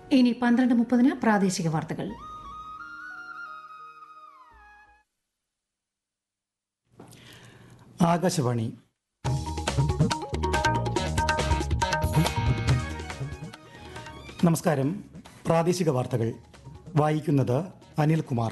ഇനി പന്ത്രണ്ട് മുപ്പതിന് പ്രാദേശിക വാർത്തകൾ ആകാശവാണി നമസ്കാരം പ്രാദേശിക വാർത്തകൾ വായിക്കുന്നത് അനിൽകുമാർ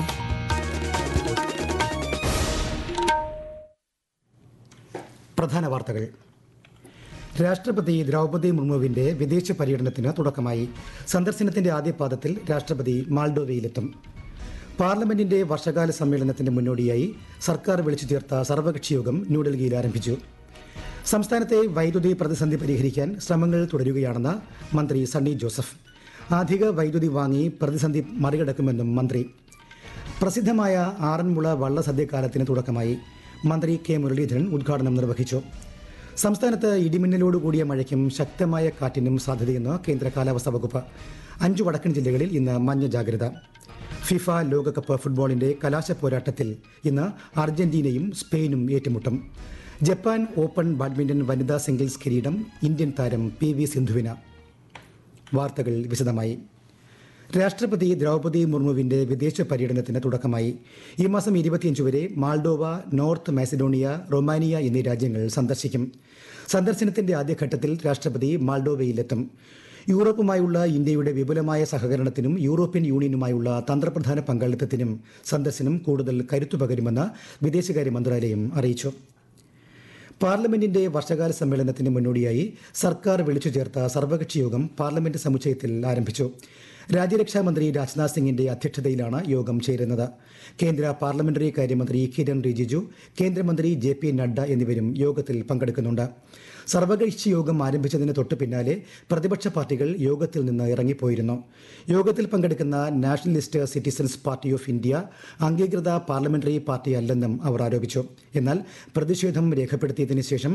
പ്രധാന വാർത്തകൾ രാഷ്ട്രപതി ദ്രൗപദി മുർമുവിന്റെ വിദേശ പര്യടനത്തിന് തുടക്കമായി സന്ദർശനത്തിന്റെ ആദ്യ പാദത്തിൽ രാഷ്ട്രപതി മാൾഡോവയിലെത്തും പാർലമെന്റിന്റെ വർഷകാല സമ്മേളനത്തിന് മുന്നോടിയായി സർക്കാർ വിളിച്ചു ചേർത്ത സർവകക്ഷി യോഗം ന്യൂഡൽഹിയിൽ ആരംഭിച്ചു സംസ്ഥാനത്തെ വൈദ്യുതി പ്രതിസന്ധി പരിഹരിക്കാൻ ശ്രമങ്ങൾ തുടരുകയാണെന്ന് മന്ത്രി സണ്ണി ജോസഫ് അധിക വൈദ്യുതി വാങ്ങി പ്രതിസന്ധി മറികടക്കുമെന്നും മന്ത്രി പ്രസിദ്ധമായ ആറന്മുള വള്ളസദ്യക്കാലത്തിന് തുടക്കമായി മന്ത്രി കെ മുരളീധരൻ ഉദ്ഘാടനം നിർവഹിച്ചു സംസ്ഥാനത്ത് ഇടിമിന്നലോട് കൂടിയ മഴയ്ക്കും ശക്തമായ കാറ്റിനും സാധ്യതയെന്ന് കേന്ദ്ര കാലാവസ്ഥാ വകുപ്പ് അഞ്ചു വടക്കൻ ജില്ലകളിൽ ഇന്ന് മഞ്ഞ ജാഗ്രത ഫിഫ ലോകകപ്പ് ഫുട്ബോളിന്റെ കലാശ പോരാട്ടത്തിൽ ഇന്ന് അർജന്റീനയും സ്പെയിനും ഏറ്റുമുട്ടും ജപ്പാൻ ഓപ്പൺ ബാഡ്മിന്റൺ വനിതാ സിംഗിൾസ് കിരീടം ഇന്ത്യൻ താരം പി വി സിന്ധുവിന് വാർത്തകൾ വിശദമായി രാഷ്ട്രപതി ദ്രൗപദി മുർമുവിന്റെ വിദേശ പര്യടനത്തിന് തുടക്കമായി ഈ മാസം ഇരുപത്തിയഞ്ച് വരെ മാൾഡോവ നോർത്ത് മാസിഡോണിയ റൊമാനിയ എന്നീ രാജ്യങ്ങൾ സന്ദർശിക്കും സന്ദർശനത്തിന്റെ ആദ്യഘട്ടത്തിൽ രാഷ്ട്രപതി മാൾഡോവയിലെത്തും യൂറോപ്പുമായുള്ള ഇന്ത്യയുടെ വിപുലമായ സഹകരണത്തിനും യൂറോപ്യൻ യൂണിയനുമായുള്ള തന്ത്രപ്രധാന പങ്കാളിത്തത്തിനും സന്ദർശനം കൂടുതൽ കരുത്തു പകരുമെന്ന് വിദേശകാര്യ മന്ത്രാലയം അറിയിച്ചു പാർലമെന്റിന്റെ വർഷകാല സമ്മേളനത്തിന് മുന്നോടിയായി സർക്കാർ വിളിച്ചു ചേർത്ത സർവകക്ഷി യോഗം പാർലമെന്റ് സമുച്ചയത്തിൽ ആരംഭിച്ചു രാജ്യരക്ഷാ മന്ത്രി രാജ്നാഥ് സിംഗിന്റെ അധ്യക്ഷതയിലാണ് യോഗം ചേരുന്നത് കേന്ദ്ര പാർലമെന്ററി കാര്യമന്ത്രി കിരൺ റിജിജു കേന്ദ്രമന്ത്രി ജെ പി നഡ്ഡ എന്നിവരും യോഗത്തിൽ പങ്കെടുക്കുന്നുണ്ട് സർവകക്ഷി യോഗം ആരംഭിച്ചതിന് തൊട്ടു പിന്നാലെ പ്രതിപക്ഷ പാർട്ടികൾ യോഗത്തിൽ നിന്ന് ഇറങ്ങിപ്പോയിരുന്നു യോഗത്തിൽ പങ്കെടുക്കുന്ന nationalist citizens party of India അംഗീകൃത പാർലമെന്ററി പാർട്ടി അല്ലെന്നും അവർ ആരോപിച്ചു എന്നാൽ പ്രതിഷേധം രേഖപ്പെടുത്തിയതിനു ശേഷം